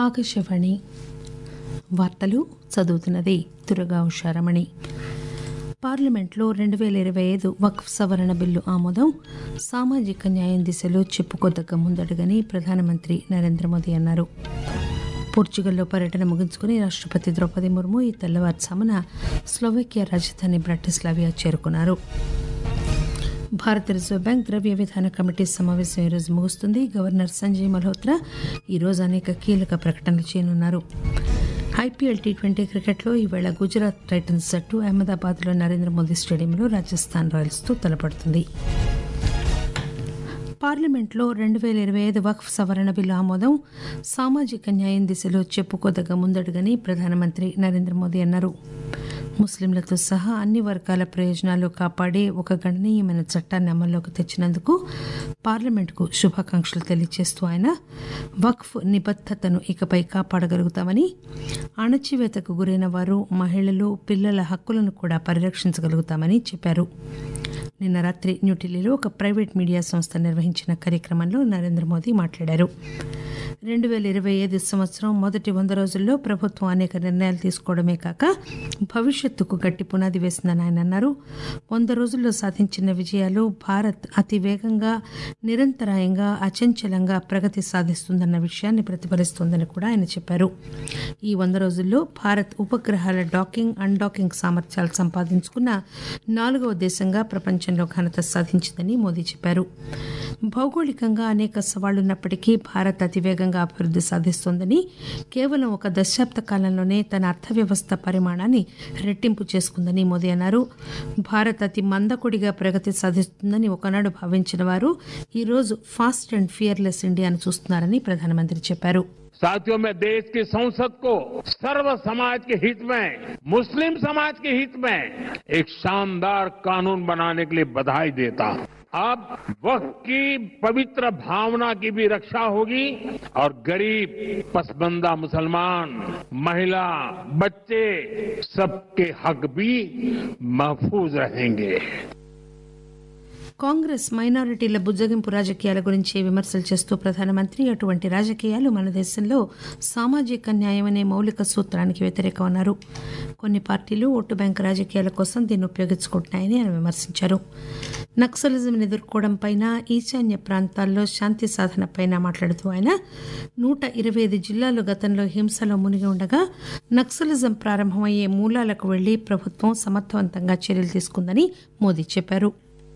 ఆకాశవాణి వార్తలు చదువుతున్నది దురగా ఉషారమణి పార్లమెంట్లో రెండు వేల ఇరవై ఐదు వక్ఫ్ సవరణ బిల్లు ఆమోదం సామాజిక న్యాయం దిశలో చెప్పుకోదగ్గ ముందడుగని ప్రధానమంత్రి నరేంద్ర మోదీ అన్నారు పోర్చుగల్లో పర్యటన ముగించుకుని రాష్ట్రపతి ద్రౌపది ముర్ము ఈ తెల్లవారుజామున స్లోవేకియా రాజధాని బ్రాటిస్లావియా చేరుకున్నారు భారత రిజర్వ్ బ్యాంక్ ద్రవ్య విధాన కమిటీ సమావేశం ఈరోజు ముగుస్తుంది గవర్నర్ సంజయ్ మల్హోత్రా ఈరోజు అనేక కీలక ప్రకటనలు చేయనున్నారు ఐపీఎల్ టీ ట్వంటీ క్రికెట్లో ఈవేళ గుజరాత్ టైటన్స్ జట్టు అహ్మదాబాద్లో నరేంద్ర మోదీ స్టేడియంలో రాజస్థాన్ రాయల్స్తో తలపడుతుంది పార్లమెంట్లో రెండు వేల ఇరవై ఐదు వక్ఫ్ సవరణ బిల్లు ఆమోదం సామాజిక న్యాయం దిశలో చెప్పుకోదగ్గ ముందడుగని ప్రధానమంత్రి నరేంద్ర మోదీ అన్నారు ముస్లింలతో సహా అన్ని వర్గాల ప్రయోజనాలు కాపాడే ఒక గణనీయమైన చట్టాన్ని అమల్లోకి తెచ్చినందుకు పార్లమెంటుకు శుభాకాంక్షలు తెలియజేస్తూ ఆయన వక్ఫ్ నిబద్దతను ఇకపై కాపాడగలుగుతామని అణచివేతకు గురైన వారు మహిళలు పిల్లల హక్కులను కూడా పరిరక్షించగలుగుతామని చెప్పారు నిన్న రాత్రి న్యూఢిల్లీలో ఒక ప్రైవేట్ మీడియా సంస్థ నిర్వహించిన కార్యక్రమంలో నరేంద్ర మోదీ మాట్లాడారు రెండు వేల ఇరవై ఐదు సంవత్సరం మొదటి వంద రోజుల్లో ప్రభుత్వం అనేక నిర్ణయాలు తీసుకోవడమే కాక భవిష్యత్తుకు గట్టి పునాది వేసిందని ఆయన అన్నారు వంద రోజుల్లో సాధించిన విజయాలు భారత్ అతి వేగంగా నిరంతరాయంగా అచంచలంగా ప్రగతి సాధిస్తుందన్న విషయాన్ని ప్రతిఫలిస్తోందని కూడా ఆయన చెప్పారు ఈ వంద రోజుల్లో భారత్ ఉపగ్రహాల డాకింగ్ అన్డాకింగ్ సామర్థ్యాలు సంపాదించుకున్న నాలుగవ దేశంగా ప్రపంచంలో ఘనత సాధించిందని మోదీ చెప్పారు భౌగోళికంగా అనేక సవాళ్లున్నప్పటికీ భారత్ అతివేగంగా అభివృద్ధి సాధిస్తోందని కేవలం ఒక దశాబ్ద కాలంలోనే తన అర్థవ్యవస్థ పరిమాణాన్ని రెట్టింపు చేసుకుందని మోదీ అన్నారు భారత్ అతి మందకొడిగా ప్రగతి సాధిస్తుందని ఒకనాడు భావించిన వారు ఈరోజు ఫాస్ట్ అండ్ ఫియర్లెస్ ఇండియాను చూస్తున్నారని ప్రధానమంత్రి చెప్పారు साथियों मैं देश की संसद को सर्व समाज के हित में मुस्लिम समाज के हित में एक शानदार कानून बनाने के लिए बधाई देता हूं अब वक्त की पवित्र भावना की भी रक्षा होगी और गरीब पसबंदा मुसलमान महिला बच्चे सबके हक भी महफूज रहेंगे కాంగ్రెస్ మైనారిటీల బుజ్జగింపు రాజకీయాల గురించి విమర్శలు చేస్తూ ప్రధానమంత్రి అటువంటి రాజకీయాలు మన దేశంలో సామాజిక న్యాయం అనే మౌలిక సూత్రానికి వ్యతిరేకమన్నారు కొన్ని పార్టీలు ఓటు బ్యాంక్ రాజకీయాల కోసం దీన్ని ఉపయోగించుకుంటున్నాయని ఆయన విమర్శించారు నక్సలిజం ఎదుర్కోవడంపై ఈశాన్య ప్రాంతాల్లో శాంతి సాధనపై మాట్లాడుతూ ఆయన నూట ఇరవై ఐదు జిల్లాలు గతంలో హింసలో మునిగి ఉండగా నక్సలిజం ప్రారంభమయ్యే మూలాలకు వెళ్లి ప్రభుత్వం సమర్థవంతంగా చర్యలు తీసుకుందని మోదీ చెప్పారు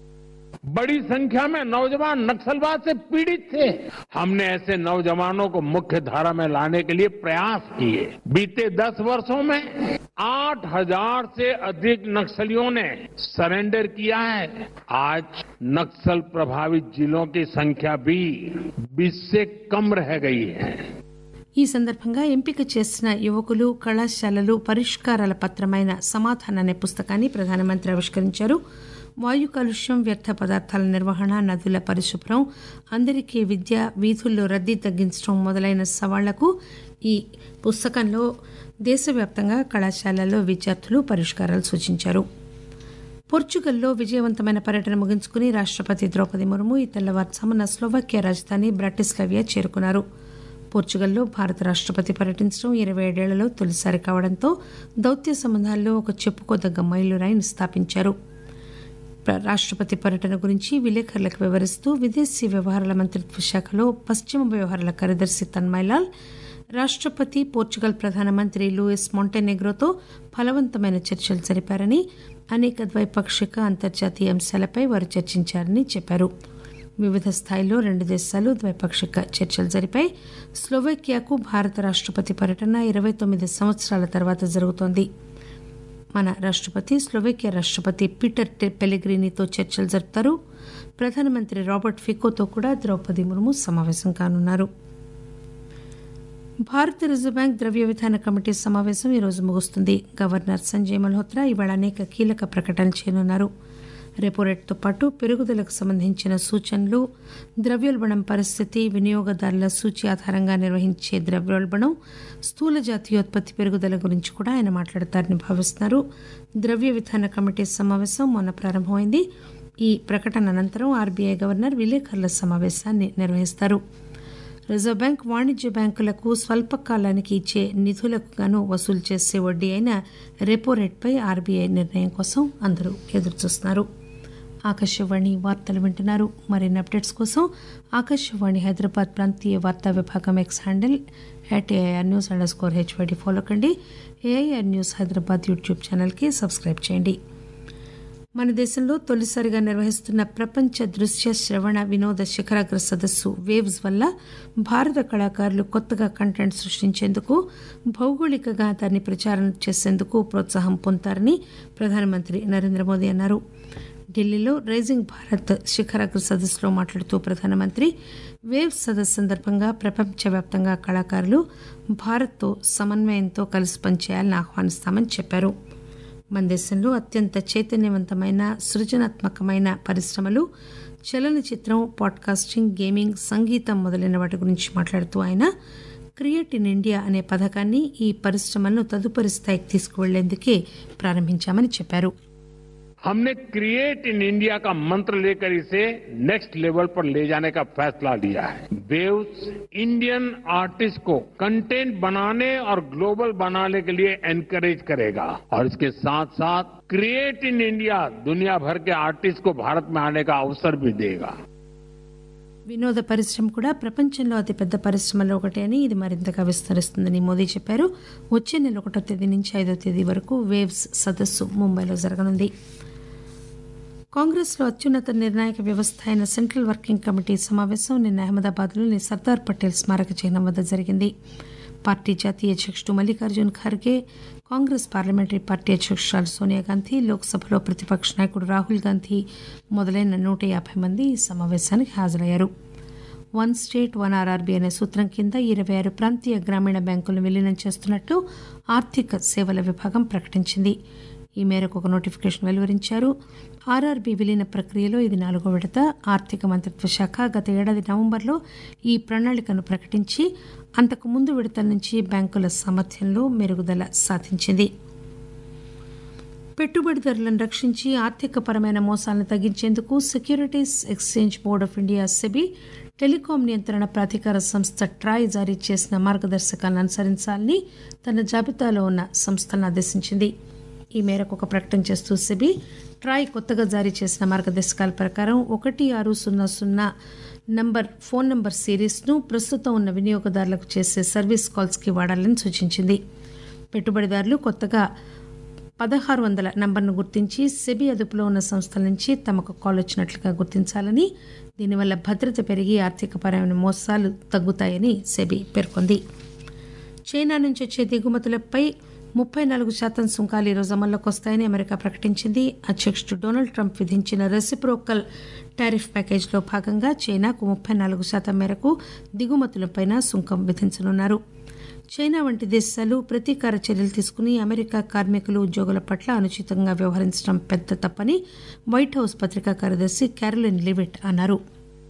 बड़ी संख्या में नौजवान नक्सलवाद से पीड़ित थे हमने ऐसे नौजवानों को मुख्य धारा में लाने के लिए प्रयास किए बीते दस वर्षों में आठ हजार से अधिक नक्सलियों ने सरेंडर किया है आज नक्सल प्रभावित जिलों की संख्या भी बीस से कम रह गई है ఈ సందర్భంగా ఎంపిక చేసిన యువకులు కళాశాలలు పరిష్కారాల పత్రమైన సమాధాన అనే పుస్తకాన్ని ప్రధానమంత్రి ఆవిష్కరించారు వాయు కాలుష్యం వ్యర్థ పదార్థాల నిర్వహణ నదుల పరిశుభ్రం అందరికీ విద్య వీధుల్లో రద్దీ తగ్గించడం మొదలైన సవాళ్లకు ఈ పుస్తకంలో దేశవ్యాప్తంగా కళాశాలల్లో విద్యార్థులు పరిష్కారాలు సూచించారు పోర్చుగల్లో విజయవంతమైన పర్యటన ముగించుకుని రాష్ట్రపతి ద్రౌపది ముర్ము ఈ తెల్లవారుజామున స్లోవాకియా రాజధాని బ్రాటిస్లవియా చేరుకున్నారు పోర్చుగల్లో భారత రాష్ట్రపతి పర్యటించడం ఇరవై ఏడేళ్లలో తొలిసారి కావడంతో దౌత్య సంబంధాల్లో ఒక చెప్పుకోదగ్గ మైలురాయిని స్థాపించారు రాష్ట్రపతి పర్యటన గురించి విలేకరులకు వివరిస్తూ విదేశీ వ్యవహారాల మంత్రిత్వ శాఖలో పశ్చిమ వ్యవహారాల కార్యదర్శి తన్మయ్లాల్ రాష్ట్రపతి పోర్చుగల్ ప్రధానమంత్రి లూయిస్ మొంటెనెగ్రోతో ఫలవంతమైన చర్చలు జరిపారని అనేక ద్వైపాక్షిక అంతర్జాతీయ అంశాలపై వారు చర్చించారని చెప్పారు వివిధ స్థాయిల్లో రెండు దేశాలు ద్వైపాక్షిక చర్చలు జరిపాయి స్లోవేకియాకు భారత రాష్ట్రపతి పర్యటన ఇరవై తొమ్మిది సంవత్సరాల తర్వాత జరుగుతోంది మన రాష్ట్రపతి స్లోవేకియా రాష్ట్రపతి పీటర్ పెలిగ్రీనితో చర్చలు జరుపుతారు ప్రధానమంత్రి రాబర్ట్ ఫికోతో కూడా ద్రౌపది ముర్ము సమావేశం కానున్నారు భారత రిజర్వ్ బ్యాంక్ ద్రవ్య విధాన కమిటీ సమావేశం ఈరోజు ముగుస్తుంది గవర్నర్ సంజయ్ మల్హోత్రా ఇవాళ అనేక కీలక ప్రకటనలు చేయనున్నారు రెపో రేటుతో పాటు పెరుగుదలకు సంబంధించిన సూచనలు ద్రవ్యోల్బణం పరిస్థితి వినియోగదారుల సూచి ఆధారంగా నిర్వహించే ద్రవ్యోల్బణం స్థూల జాతీయోత్పత్తి పెరుగుదల గురించి కూడా ఆయన మాట్లాడతారని భావిస్తున్నారు ద్రవ్య విధాన కమిటీ సమావేశం మొన్న ప్రారంభమైంది ఈ ప్రకటన అనంతరం ఆర్బీఐ గవర్నర్ విలేకరుల సమావేశాన్ని నిర్వహిస్తారు రిజర్వ్ బ్యాంక్ వాణిజ్య బ్యాంకులకు స్వల్పకాలానికి ఇచ్చే నిధులకు గాను వసూలు చేసే వడ్డీ అయిన రెపో రేట్పై ఆర్బీఐ నిర్ణయం కోసం అందరూ ఎదురుచూస్తున్నారు ఆకాశవాణి వార్తలు వింటున్నారు మరిన్ని అప్డేట్స్ కోసం ఆకాశవాణి హైదరాబాద్ ప్రాంతీయ వార్తా విభాగం X handle at AIR news under score HYD follow కండి ఏఐఆర్ న్యూస్ హైదరాబాద్ యూట్యూబ్ ఛానల్కి సబ్స్క్రైబ్ చేయండి మన దేశంలో తొలిసారిగా నిర్వహిస్తున్న ప్రపంచ దృశ్య శ్రవణ వినోద శిఖరాగ్ర సదస్సు వేవ్స్ వల్ల భారత కళాకారులు కొత్తగా కంటెంట్ సృష్టించేందుకు భౌగోళికంగా దాన్ని ప్రచారం చేసేందుకు ప్రోత్సాహం పొందుతారని ప్రధానమంత్రి నరేంద్ర మోదీ అన్నారు ఢిల్లీలో రైజింగ్ భారత్ శిఖరాగ్ర సదస్సులో మాట్లాడుతూ ప్రధానమంత్రి వేవ్ సదస్సు సందర్భంగా ప్రపంచవ్యాప్తంగా కళాకారులు భారత్తో సమన్వయంతో కలిసి పనిచేయాలని ఆహ్వానిస్తామని చెప్పారు మన దేశంలో అత్యంత చైతన్యవంతమైన సృజనాత్మకమైన పరిశ్రమలు చలనచిత్రం పాడ్కాస్టింగ్ గేమింగ్ సంగీతం మొదలైన వాటి గురించి మాట్లాడుతూ ఆయన క్రియేట్ ఇన్ ఇండియా అనే పథకాన్ని ఈ పరిశ్రమలను తదుపరి స్థాయికి తీసుకువెళ్లేందుకే ప్రారంభించామని చెప్పారు हमने क्रिएट इन इंडिया का मंत्र लेकर इसे नेक्स्ट लेवल पर ले जाने का फैसला लिया है वेव्स इंडियन आर्टिस्ट को कंटेंट बनाने और ग्लोबल बनाने के लिए एनकरेज करेगा और इसके साथ साथ क्रिएट इन इंडिया दुनिया भर के आर्टिस्ट को भारत में आने का अवसर भी देगा వినోద పరిశ్రమ కూడా ప్రపంచంలో అతిపెద్ద పరిశ్రమలో ఒకటి అని ఇది మరింతగా విస్తరిస్తుందని మోదీ చెప్పారు వచ్చే నెల ఒకటో తేదీ నుంచి ఐదో తేదీ వరకు వేవ్స్ సదస్సు ముంబైలో జరగనుంది కాంగ్రెస్లో అత్యున్నత నిర్ణాయక వ్యవస్థ అయిన సెంట్రల్ వర్కింగ్ కమిటీ సమావేశం నిన్న అహ్మదాబాద్లోని సర్దార్ పటేల్ స్మారక చిహ్నం వద్ద జరిగింది పార్టీ జాతీయ అధ్యక్షుడు మల్లికార్జున్ ఖర్గే కాంగ్రెస్ పార్లమెంటరీ పార్టీ అధ్యక్షురాలు సోనియా గాంధీ లోక్సభలో ప్రతిపక్ష నాయకుడు రాహుల్ గాంధీ మొదలైన నూట యాభై మంది ఈ సమావేశానికి హాజరయ్యారు వన్ స్టేట్ వన్ ఆర్ఆర్బీ అనే సూత్రం కింద ఇరవై ఆరు ప్రాంతీయ గ్రామీణ బ్యాంకులను విలీనం చేస్తున్నట్లు ఆర్థిక సేవల విభాగం ప్రకటించింది ఈ మేరకు ఒక నోటిఫికేషన్ వెలువరించారు ఆర్ఆర్బీ విలీన ప్రక్రియలో ఇది నాలుగో విడత ఆర్థిక మంత్రిత్వ శాఖ గత ఏడాది నవంబర్లో ఈ ప్రణాళికను ప్రకటించి అంతకు ముందు విడతల నుంచి బ్యాంకుల సామర్థ్యంలో మెరుగుదల సాధించింది పెట్టుబడిదారులను రక్షించి ఆర్థికపరమైన మోసాలను తగ్గించేందుకు securities exchange board of India SEBI telecom నియంత్రణ ప్రాధికార సంస్థ ట్రాయ్ జారీ చేసిన మార్గదర్శకాలను అనుసరించాలని తన జాబితాలో ఉన్న సంస్థలను ఆదేశించింది ఈ మేరకు ఒక ప్రకటన చేస్తూ సెబీ ట్రాయ్ కొత్తగా జారీ చేసిన మార్గదర్శకాల ప్రకారం ఒకటి ఆరు సున్నా సున్నా నంబర్ ఫోన్ నంబర్ సిరీస్ను ప్రస్తుతం ఉన్న వినియోగదారులకు చేసే సర్వీస్ కాల్స్కి వాడాలని సూచించింది పెట్టుబడిదారులు కొత్తగా పదహారు వందల నంబర్ను గుర్తించి సెబీ అదుపులో ఉన్న సంస్థల నుంచి తమకు కాల్ వచ్చినట్లుగా గుర్తించాలని దీనివల్ల భద్రత పెరిగి ఆర్థికపరమైన మోసాలు తగ్గుతాయని సెబీ పేర్కొంది చైనా నుంచి వచ్చే దిగుమతులపై ముప్పై నాలుగు శాతం సుంకాలు ఈరోజు అమల్లోకి వస్తాయని అమెరికా ప్రకటించింది అధ్యక్షుడు డొనాల్డ్ ట్రంప్ విధించిన రెసిప్రోకల్ టారిఫ్ ప్యాకేజ్లో భాగంగా చైనాకు ముప్పై నాలుగు శాతం మేరకు దిగుమతులపైన సుంకం విధించనున్నారు చైనా వంటి దేశాలు ప్రతీకార చర్యలు తీసుకుని అమెరికా కార్మికులు ఉద్యోగుల పట్ల అనుచితంగా వ్యవహరించడం పెద్ద తప్పని వైట్ హౌస్ పత్రికా కార్యదర్శి క్యారోలిన్ లివిట్ అన్నారు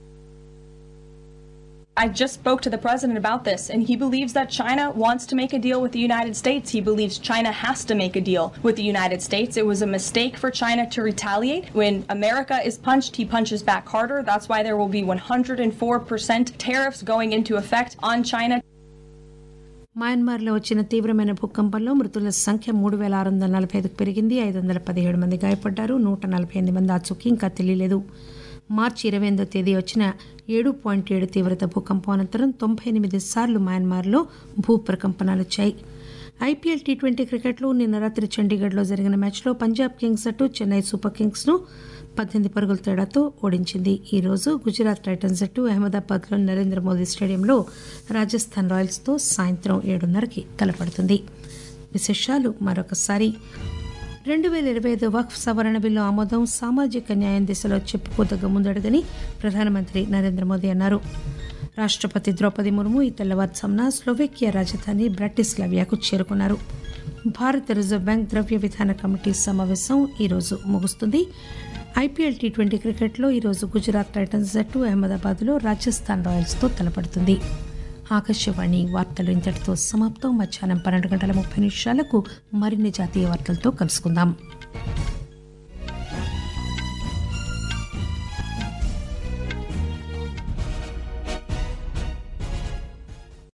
I just spoke to the president about this, and he believes that China wants to make a deal with the United States. He believes China has to make a deal with the United States. It was a mistake for China to retaliate. When America is punched, he punches back harder. That's why there will be 104% tariffs going into effect on China. మయన్మార్లో వచ్చిన తీవ్రమైన భూకంపంలో మృతుల సంఖ్య మూడు వేల ఆరు వందల నలభై ఐదుకు పెరిగింది ఐదు వందల పదిహేడు మంది గాయపడ్డారు నూట నలభై ఎనిమిది మంది ఆచూకీ ఇంకా తెలియలేదు మార్చి ఇరవై ఎనిమిదో తేదీ వచ్చిన ఏడు పాయింట్ ఏడు తీవ్రత భూకంపం అనంతరం తొంభై ఎనిమిది సార్లు మయన్మార్లో భూ ప్రకంపనాలు వచ్చాయి ఐపీఎల్ టీ ట్వంటీ క్రికెట్లో నిన్న రాత్రి చండీగఢ్లో జరిగిన మ్యాచ్లో పంజాబ్ కింగ్స్ అటు చెన్నై సూపర్ కింగ్స్ను పద్దెనిమిది పరుగుల తేడాతో ఓడించింది ఈ రోజు గుజరాత్ టైటన్స్ జట్టు అహ్మదాబాద్లోని నరేంద్ర మోదీ స్టేడియంలో రాజస్థాన్ రాయల్స్తో సాయంత్రం ఏడున్నరకి తలపడుతుంది విశేషాలు మరొకసారి రెండు వేల ఇరవై ఐదు వక్ఫ్ సవరణ బిల్లు ఆమోదం సామాజిక న్యాయం దిశలో చెప్పుకోదగ్గ ముందడుగని ప్రధానమంత్రి నరేంద్ర మోదీ అన్నారు రాష్ట్రపతి ద్రౌపది ముర్ము ఈ తెల్లవారుజామున స్లోవేకియా రాజధాని బ్రాటిస్లావియాకు చేరుకున్నారు భారత రిజర్వ్ బ్యాంక్ ద్రవ్య విధాన కమిటీ సమావేశం ఈరోజు ముగుస్తుంది ఐపీఎల్ టీ ట్వంటీ క్రికెట్లో ఈరోజు గుజరాత్ టైటన్స్ జట్టు అహ్మదాబాద్లో రాజస్థాన్ రాయల్స్తో తలపడుతుంది ఆకాశవాణి వార్తలు ఇంతటితో సమాప్తం మధ్యాహ్నం పన్నెండు గంటల ముప్పై నిమిషాలకు మరిన్ని జాతీయ వార్తలతో కలుసుకుందాం